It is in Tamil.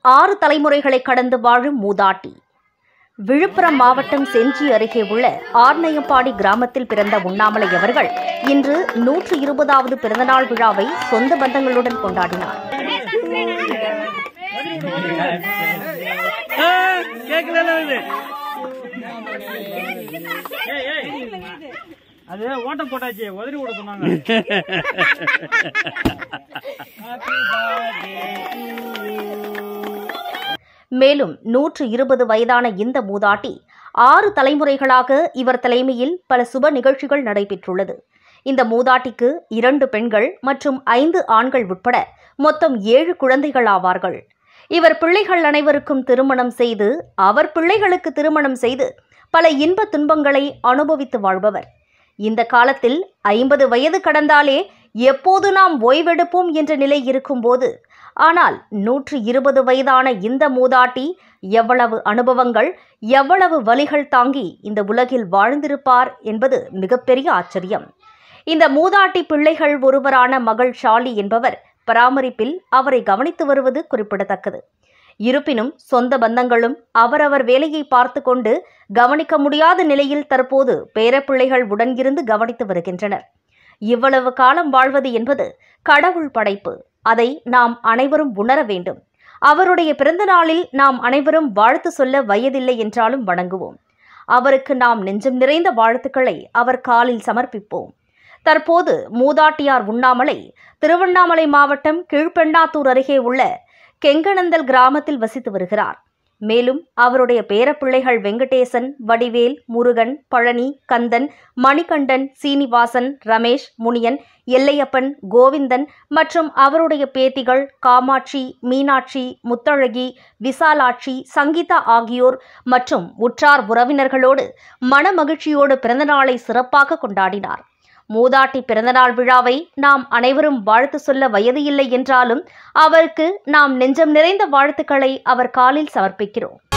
ஆறு தலைமுறைகளை கடந்து வாழும் மூதாட்டி விழுப்புரம் மாவட்டம் செஞ்சி அருகே உள்ள ஆர்நயம்பாடி கிராமத்தில் பிறந்த உண்ணாமலை அவர்கள் இன்று நூற்று இருபதாவது பிறந்தநாள் விழாவை சொந்த பந்தங்களுடன் கொண்டாடினார் கேட்கல இது ஏய், ஏய். அது ஓட்டம் போட்டாச்சு உதறி விட சொன்னாங்க மேலும் நூற்று இருபது வயதான இந்த மூதாட்டி ஆறு தலைமுறைகளாக இவர் தலைமையில் பல சுப நிகழ்ச்சிகள் நடைபெற்றுள்ளது இந்த மூதாட்டிக்கு இரண்டு பெண்கள் மற்றும் ஐந்து ஆண்கள் உட்பட மொத்தம் ஏழு குழந்தைகள் ஆவார்கள் இவர் பிள்ளைகள் அனைவருக்கும் திருமணம் செய்து அவர் பிள்ளைகளுக்கு திருமணம் செய்து பல இன்ப துன்பங்களை அனுபவித்து வாழ்பவர் இந்த காலத்தில் ஐம்பது வயது கடந்தாலே எப்போது நாம் ஓய்வெடுப்போம் என்ற நிலை இருக்கும்போது ஆனால் நூற்று இருபது வயதான இந்த மூதாட்டி எவ்வளவு அனுபவங்கள் எவ்வளவு வலிகள் தாங்கி இந்த உலகில் வாழ்ந்திருப்பார் என்பது மிகப்பெரிய ஆச்சரியம் இந்த மூதாட்டி பிள்ளைகள் ஒருவரான மகள் ஷாலி என்பவர் பராமரிப்பில் அவரை கவனித்து வருவது குறிப்பிடத்தக்கது இருப்பினும் சொந்த பந்தங்களும் அவரவர் வேலையை பார்த்து கொண்டு கவனிக்க முடியாத நிலையில் தற்போது பேரப்பிள்ளைகள் உடன் இருந்து கவனித்து வருகின்றனர் இவ்வளவு காலம் வாழ்வது என்பது கடவுள் படைப்பு அதை நாம் அனைவரும் உணர வேண்டும் அவருடைய பிறந்த நாளில் நாம் அனைவரும் வாழ்த்து சொல்ல வயதில்லை என்றாலும் வணங்குவோம் அவருக்கு நாம் நெஞ்சம் நிறைந்த வாழ்த்துக்களை அவர் காலில் சமர்ப்பிப்போம் தற்போது மூதாட்டியார் உண்ணாமலை திருவண்ணாமலை மாவட்டம் கீழ்பெண்ணாத்தூர் அருகே உள்ள கெங்கனந்தல் கிராமத்தில் வசித்து வருகிறார் மேலும் அவருடைய பேரப்பிள்ளைகள் வெங்கடேசன் வடிவேல் முருகன் பழனி கந்தன் மணிகண்டன் சீனிவாசன் ரமேஷ் முனியன் எல்லையப்பன் கோவிந்தன் மற்றும் அவருடைய பேத்திகள் காமாட்சி மீனாட்சி முத்தழகி விசாலாட்சி சங்கீதா ஆகியோர் மற்றும் உற்றார் உறவினர்களோடு மனமகிழ்ச்சியோடு பிறந்தநாளை சிறப்பாக கொண்டாடினார் மூதாட்டி பிறந்தநாள் விழாவை நாம் அனைவரும் வாழ்த்து சொல்ல வயது இல்லை என்றாலும் அவருக்கு நாம் நெஞ்சம் நிறைந்த வாழ்த்துக்களை அவர் காலில் சமர்ப்பிக்கிறோம்